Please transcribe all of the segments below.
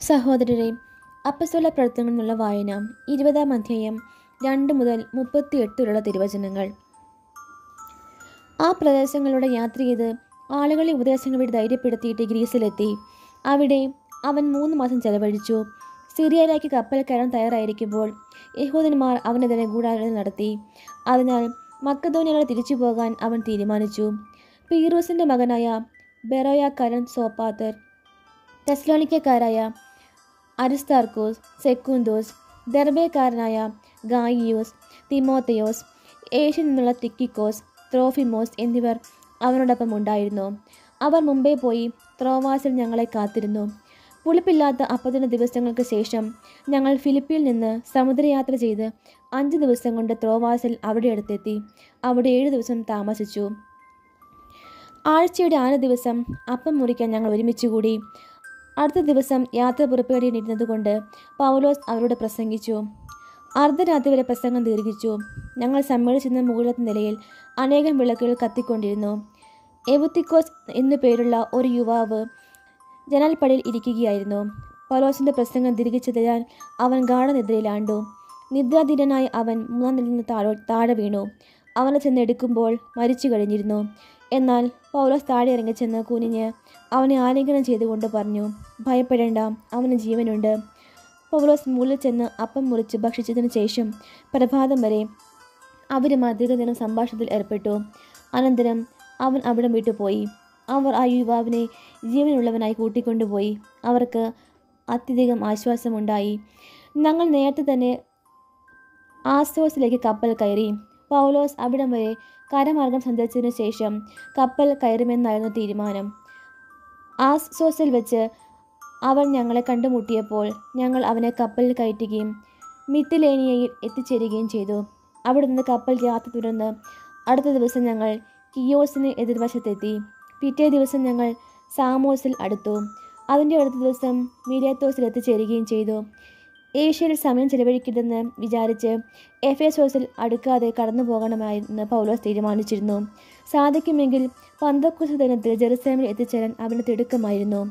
സഹോദരരെ അപ്പസ്വല പ്രവർത്തനങ്ങളിൽ നിന്നുള്ള വായന ഇരുപതാം അധ്യായം രണ്ട് മുതൽ മുപ്പത്തിയെട്ട് വരെയുള്ള തിരുവചനങ്ങൾ ആ പ്രദേശങ്ങളിലൂടെ യാത്ര ചെയ്ത് ആളുകളെ ഉപദേശങ്ങൾ വഴി ധൈര്യപ്പെടുത്തിയിട്ട് ഗ്രീസിലെത്തി അവിടെ അവൻ മൂന്ന് മാസം ചെലവഴിച്ചു സിറിയയിലേക്ക് കപ്പൽ കയറാൻ തയ്യാറായിരിക്കുമ്പോൾ യഹൂദന്മാർ അവനെതിരെ ഗൂഢാലോചന നടത്തി അതിനാൽ മക്കധോനികളെ തിരിച്ചു പോകാൻ അവൻ തീരുമാനിച്ചു പീറൂസിൻ്റെ മകനായ ബെറോയാക്കാരൻ സോപ്പാത്തർ ടെസ്ലോണിക്കക്കാരായ അരിസ്താർക്കോസ് സെക്കുന്തോസ് ദർബേക്കാരനായ ഗായിയോസ് തിമോത്തയോസ് ഏഷ്യയിൽ നിന്നുള്ള തിക്കിക്കോസ് ത്രോഫിമോസ് എന്നിവർ അവനോടൊപ്പം ഉണ്ടായിരുന്നു അവർ മുമ്പേ പോയി ത്രോവാസിൽ ഞങ്ങളെ കാത്തിരുന്നു പുളിപ്പില്ലാത്ത അപ്പതിന് ദിവസങ്ങൾക്ക് ശേഷം ഞങ്ങൾ ഫിലിപ്പിയിൽ നിന്ന് സമുദ്രയാത്ര ചെയ്ത് അഞ്ച് ദിവസം കൊണ്ട് ത്രോവാസിൽ അവിടെ അടുത്തെത്തി അവിടെ ഏഴ് ദിവസം താമസിച്ചു ആഴ്ചയുടെ ആറ് ദിവസം അപ്പം മുറിക്കാൻ ഞങ്ങൾ ഒരുമിച്ച് കൂടി അടുത്ത ദിവസം യാത്ര പുറപ്പെടേണ്ടിയിരുന്നത് കൊണ്ട് പൗലോസ് അവരോട് പ്രസംഗിച്ചു അർദ്ധരാത്രി വരെ പ്രസംഗം ദീർഘിച്ചു ഞങ്ങൾ സമ്മേളിച്ചിരുന്ന മുകളിലത്തെ നിലയിൽ അനേകം വിളക്കുകൾ കത്തിക്കൊണ്ടിരുന്നു എവുത്തിക്കോസ് എന്നു പേരുള്ള ഒരു യുവാവ് ജനാൽപ്പടിയിൽ ഇരിക്കുകയായിരുന്നു പൗലോസിന്റെ പ്രസംഗം ദീർഘിച്ചതിനാൽ അവൻ ഗാഠനിദ്രയിലാണ്ടു നിദ്രാധീനനായി അവൻ മൂന്നാം നിലയിൽ നിന്ന് താഴോ താഴെ വീണു അവനെ ചെന്ന് എടുക്കുമ്പോൾ മരിച്ചു കഴിഞ്ഞിരുന്നു എന്നാൽ പൗലോസ് താഴെ ഇറങ്ങിച്ചെന്ന് കുനിഞ്ഞ് അവനെ ആലിംഗനം ചെയ്തുകൊണ്ട് പറഞ്ഞു ഭയപ്പെടേണ്ട അവന് ജീവനുണ്ട് പൗലോസ് മുകളിൽ ചെന്ന് അപ്പം മുറിച്ച് ഭക്ഷിച്ചതിന് ശേഷം പ്രഭാതം വരെ അവരും അധികനേരം സംഭാഷണത്തിൽ ഏർപ്പെട്ടു അനന്തരം അവൻ അവിടം വിട്ടുപോയി അവർ ആ യുവാവിനെ ജീവനുള്ളവനായി കൂട്ടിക്കൊണ്ടുപോയി അവർക്ക് അത്യധികം ആശ്വാസമുണ്ടായി ഞങ്ങൾ നേരത്തെ തന്നെ ആസ്തോസിലേക്ക് കപ്പൽ കയറി പൗലോസ് അവിടം വരെ കരമാർഗം സഞ്ചരിച്ചതിനു ശേഷം കപ്പൽ കയറുമെന്നായിരുന്നു തീരുമാനം ആസ്സോസിൽ വെച്ച് അവൻ ഞങ്ങളെ കണ്ടുമുട്ടിയപ്പോൾ ഞങ്ങൾ അവനെ കപ്പലിൽ കയറ്റുകയും മിത്തിലേനിയയിൽ എത്തിച്ചേരുകയും ചെയ്തു അവിടെ നിന്ന് കപ്പൽ യാത്ര തുടർന്ന് അടുത്ത ദിവസം ഞങ്ങൾ കിയോസിന് എതിർവശത്തെത്തി പിറ്റേ ദിവസം ഞങ്ങൾ സാമോസിൽ അടുത്തു അതിൻ്റെ അടുത്ത ദിവസം മീരിയത്തോസിൽ എത്തിച്ചേരുകയും ചെയ്തു ഏഷ്യയിൽ സമയം ചെലവഴിക്കരുതെന്ന് വിചാരിച്ച് എഫേസോസിൽ അടുക്കാതെ കടന്നു പോകണമെന്ന് പൗലോസ് തീരുമാനിച്ചിരുന്നു സാധിക്കുമെങ്കിൽ പന്തക്കുസ ദിനത്തിൽ ജെറുസലേമിൽ എത്തിച്ചേരാൻ അവന് തിടുക്കമായിരുന്നു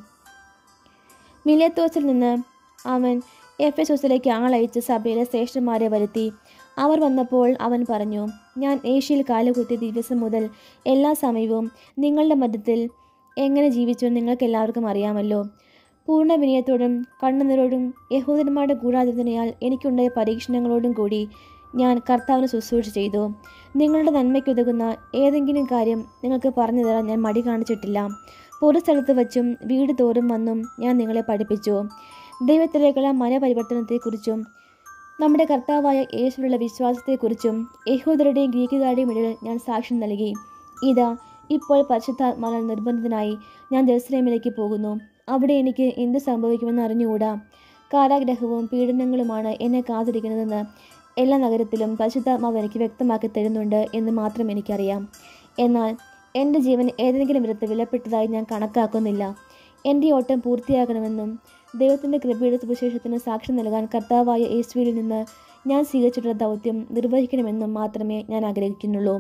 മിലേത്തോസിൽ നിന്ന് അവൻ എഫേസോസിലേക്ക് ആളയച്ച് സഭയിലെ ശ്രേഷ്ഠന്മാരെ വരുത്തി അവർ വന്നപ്പോൾ അവൻ പറഞ്ഞു ഞാൻ ഏഷ്യയിൽ കാലുകുത്തിയ ദിവസം മുതൽ എല്ലാ സമയവും നിങ്ങളുടെ മധ്യത്തിൽ എങ്ങനെ ജീവിച്ചു നിങ്ങൾക്ക് എല്ലാവർക്കും അറിയാമല്ലോ പൂർണ്ണ വിനയത്തോടും കണ്ണുനീരോടും യഹൂദന്മാരുടെ ഗൂഢാചരണയാൽ എനിക്കുണ്ടായ പരീക്ഷണങ്ങളോടും കൂടി ഞാൻ കർത്താവിന് ശുശ്രൂഷ ചെയ്തു നിങ്ങളുടെ നന്മയ്ക്കുതകുന്ന ഏതെങ്കിലും കാര്യം നിങ്ങൾക്ക് പറഞ്ഞു തരാൻ ഞാൻ മടി കാണിച്ചിട്ടില്ല പൊതുസ്ഥലത്ത് വച്ചും വീട് തോറും വന്നും ഞാൻ നിങ്ങളെ പഠിപ്പിച്ചു ദൈവത്തിലേക്കുള്ള മനപരിവർത്തനത്തെക്കുറിച്ചും നമ്മുടെ കർത്താവായ യേശുവിലുള്ള വിശ്വാസത്തെക്കുറിച്ചും യഹൂദരുടെയും ഗ്രീക്കുകാരുടെയും ഇടയിൽ ഞാൻ സാക്ഷ്യം നൽകി ഇതാ ഇപ്പോൾ പരിശുദ്ധാത്മാനാൽ നിർബന്ധിതനായി ഞാൻ ജെറുസലേമിലേക്ക് പോകുന്നു അവിടെ എനിക്ക് എന്ത് സംഭവിക്കുമെന്ന് അറിഞ്ഞുകൂടാ കാരാഗ്രഹവും പീഡനങ്ങളുമാണ് എന്നെ കാത്തിരിക്കുന്നതെന്ന് എല്ലാ നഗരത്തിലും പരിശുദ്ധാത്മാവ് എനിക്ക് വ്യക്തമാക്കി തരുന്നുണ്ട് എന്ന് മാത്രം എനിക്കറിയാം എന്നാൽ എൻ്റെ ജീവൻ ഏതെങ്കിലും വിധത്തിൽ വിലപ്പെട്ടതായി ഞാൻ കണക്കാക്കുന്നില്ല എൻ്റെ ഓട്ടം പൂർത്തിയാക്കണമെന്നും ദൈവത്തിൻ്റെ കൃപയുടെ സുവിശേഷത്തിന് സാക്ഷ്യം നൽകാൻ കർത്താവായ യേശുവിൽ നിന്ന് ഞാൻ സ്വീകരിച്ചിട്ടുള്ള ദൗത്യം നിർവഹിക്കണമെന്നും മാത്രമേ ഞാൻ ആഗ്രഹിക്കുന്നുള്ളൂ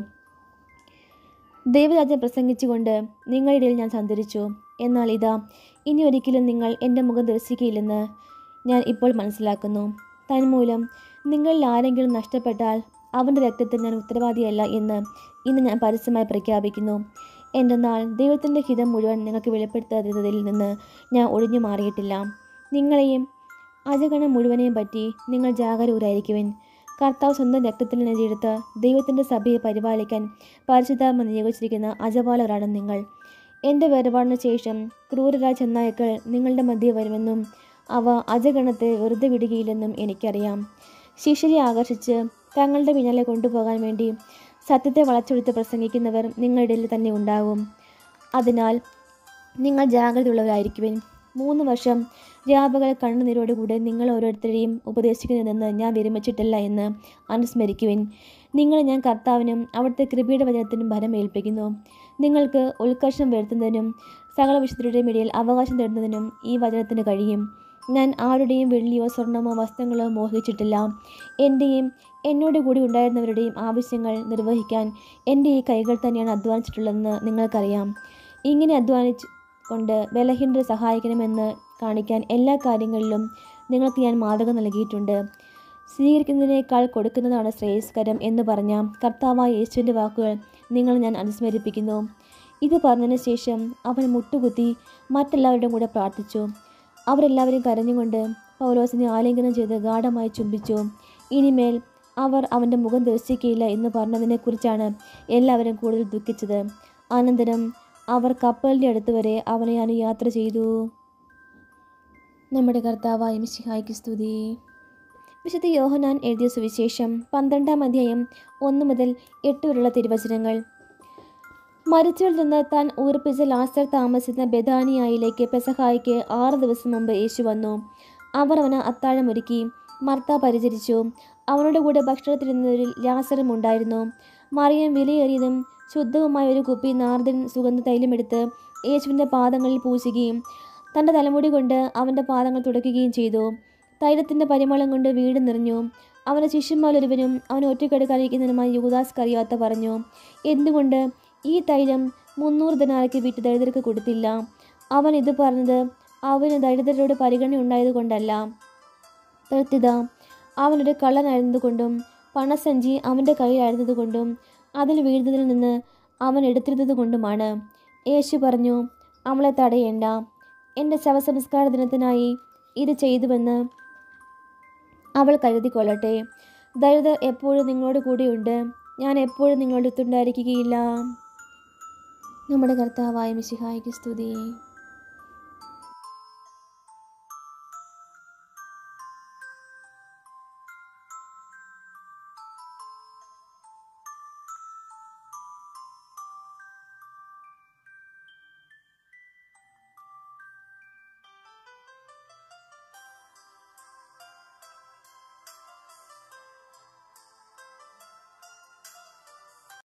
ദൈവരാജ്യം പ്രസംഗിച്ചുകൊണ്ട് നിങ്ങളുടെ ഇടയിൽ ഞാൻ സഞ്ചരിച്ചു എന്നാൽ ഇതാ ഇനി ഒരിക്കലും നിങ്ങൾ എൻ്റെ മുഖം ദർശിക്കുകയില്ലെന്ന് ഞാൻ ഇപ്പോൾ മനസ്സിലാക്കുന്നു തന്മൂലം നിങ്ങളിൽ ആരെങ്കിലും നഷ്ടപ്പെട്ടാൽ അവൻ്റെ രക്തത്തിൽ ഞാൻ ഉത്തരവാദിയല്ല എന്ന് ഇന്ന് ഞാൻ പരസ്യമായി പ്രഖ്യാപിക്കുന്നു എന്തെന്നാൽ ദൈവത്തിൻ്റെ ഹിതം മുഴുവൻ നിങ്ങൾക്ക് വെളിപ്പെടുത്താത്തതിൽ നിന്ന് ഞാൻ ഒഴിഞ്ഞു മാറിയിട്ടില്ല നിങ്ങളെയും അജഗണം മുഴുവനെയും പറ്റി നിങ്ങൾ ജാഗരൂരായിരിക്കുവിൻ കർത്താവ് സ്വന്തം രക്തത്തിൽ നെതിയെടുത്ത് ദൈവത്തിൻ്റെ സഭയെ പരിപാലിക്കാൻ പരിശുദ്ധാത്മ നിയോഗിച്ചിരിക്കുന്ന അജപാലരാണ് നിങ്ങൾ എൻ്റെ വേർപാടിന് ശേഷം ക്രൂരരായ ചെന്നായ്ക്കൾ നിങ്ങളുടെ മധ്യേ വരുമെന്നും അവ അജഗണത്തെ വെറുതെ വിടുകയില്ലെന്നും എനിക്കറിയാം ശിഷ്യരെ ആകർഷിച്ച് തങ്ങളുടെ പിന്നാലെ കൊണ്ടുപോകാൻ വേണ്ടി സത്യത്തെ വളച്ചൊടുത്ത് പ്രസംഗിക്കുന്നവർ നിങ്ങളുടെ ഇടയിൽ തന്നെ ഉണ്ടാകും അതിനാൽ നിങ്ങൾ ജാഗ്രതയുള്ളവരായിരിക്കുവിൻ മൂന്ന് വർഷം രാപകൽ കണ്ണുനീരോടുകൂടെ നിങ്ങൾ ഓരോരുത്തരെയും ഉപദേശിക്കുന്നതെന്ന് ഞാൻ വിരമിച്ചിട്ടില്ല എന്ന് അനുസ്മരിക്കുവിൻ നിങ്ങളെ ഞാൻ കർത്താവിനും അവിടുത്തെ കൃപയുടെ വചനത്തിനും ഭരം ഏൽപ്പിക്കുന്നു നിങ്ങൾക്ക് ഉത്കർഷം വരുത്തുന്നതിനും സകല വിശുദ്ധരുടെയും ഇടയിൽ അവകാശം തരുന്നതിനും ഈ വചനത്തിന് കഴിയും ഞാൻ ആരുടെയും വെള്ളിയോ സ്വർണമോ വസ്ത്രങ്ങളോ മോഹിച്ചിട്ടില്ല എൻ്റെയും എന്നോട് കൂടി ഉണ്ടായിരുന്നവരുടെയും ആവശ്യങ്ങൾ നിർവഹിക്കാൻ എൻ്റെ ഈ കൈകൾ തന്നെയാണ് അധ്വാനിച്ചിട്ടുള്ളതെന്ന് നിങ്ങൾക്കറിയാം ഇങ്ങനെ അധ്വാനിച്ച് കൊണ്ട് ബലഹീനരെ സഹായിക്കണമെന്ന് കാണിക്കാൻ എല്ലാ കാര്യങ്ങളിലും നിങ്ങൾക്ക് ഞാൻ മാതൃക നൽകിയിട്ടുണ്ട് സ്വീകരിക്കുന്നതിനേക്കാൾ കൊടുക്കുന്നതാണ് ശ്രേയസ്കരം എന്ന് പറഞ്ഞ കർത്താവായ യേശുവിൻ്റെ വാക്കുകൾ നിങ്ങൾ ഞാൻ അനുസ്മരിപ്പിക്കുന്നു ഇത് പറഞ്ഞതിന് ശേഷം അവൻ മുട്ടുകുത്തി മറ്റെല്ലാവരുടെയും കൂടെ പ്രാർത്ഥിച്ചു അവരെല്ലാവരും കരഞ്ഞുകൊണ്ട് പൗലോസിനെ ആലിംഗനം ചെയ്ത് ഗാഠമായി ചുംബിച്ചു ഇനിമേൽ അവർ അവൻ്റെ മുഖം ദർശിക്കുകയില്ല എന്ന് പറഞ്ഞതിനെക്കുറിച്ചാണ് എല്ലാവരും കൂടുതൽ ദുഃഖിച്ചത് അനന്തരം അവർ കപ്പലിൻ്റെ അടുത്ത് വരെ അവനെ അനുയാത്ര ചെയ്തു നമ്മുടെ കർത്താവായ മിശിഹായ്ക്ക് സ്തുതി വിശുദ്ധ യോഹനാൻ എഴുതിയ സുവിശേഷം പന്ത്രണ്ടാം അധ്യായം ഒന്ന് മുതൽ എട്ട് വരെയുള്ള തിരുവചനങ്ങൾ മരിച്ചവരിൽ നിന്ന് താൻ ഊർപ്പിച്ച ലാസർ താമസിക്കുന്ന ബെദാനിയായിലേക്ക് പെസഹായിക്ക് ആറ് ദിവസം മുമ്പ് യേശു വന്നു അവർ അവന് അത്താഴമൊരുക്കി മർത്ത പരിചരിച്ചു അവനോട് കൂടെ ഭക്ഷണത്തിരുന്നവരിൽ ലാസറും ഉണ്ടായിരുന്നു മറിയം വിലയേറിയതും ശുദ്ധവുമായ ഒരു കുപ്പി നാർദൻ സുഗന്ധ തൈലമെടുത്ത് യേശുവിൻ്റെ പാദങ്ങളിൽ പൂശുകയും തൻ്റെ തലമുടി കൊണ്ട് അവൻ്റെ പാദങ്ങൾ തുടയ്ക്കുകയും ചെയ്തു തൈലത്തിൻ്റെ പരിമളം കൊണ്ട് വീട് നിറഞ്ഞു അവൻ്റെ ശിഷ്യന്മാരൊരുവനും അവൻ ഒറ്റക്കെടുക്കാതിരിക്കുന്നതിനുമായി യൂദാസ് കറിയാത്ത പറഞ്ഞു എന്തുകൊണ്ട് ഈ തൈലം മുന്നൂറ് ദിനാരയ്ക്ക് വിറ്റ് ദരിദ്രർക്ക് കൊടുത്തില്ല അവൻ ഇത് പറഞ്ഞത് അവന് ദരിദ്രരോട് പരിഗണന ഉണ്ടായതുകൊണ്ടല്ല പ്രത്യുത അവനൊരു കള്ളനായിരുന്നതുകൊണ്ടും പണസഞ്ചി അവൻ്റെ കയ്യിലായിരുന്നതുകൊണ്ടും അതിൽ വീഴുന്നതിൽ നിന്ന് അവൻ എടുത്തിരുന്നത് കൊണ്ടുമാണ് യേശു പറഞ്ഞു അവളെ തടയേണ്ട എൻ്റെ ശവസംസ്കാര ദിനത്തിനായി ഇത് ചെയ്തുവെന്ന് അവൾ കരുതിക്കൊള്ളട്ടെ ദരിദ്രർ എപ്പോഴും നിങ്ങളോട് കൂടെയുണ്ട് ഞാൻ എപ്പോഴും നിങ്ങളുടെ അടുത്തുണ്ടായിരിക്കുകയില്ല നമ്മുടെ കർത്താവായ മിശിഹായ്ക്ക് സ്തുതി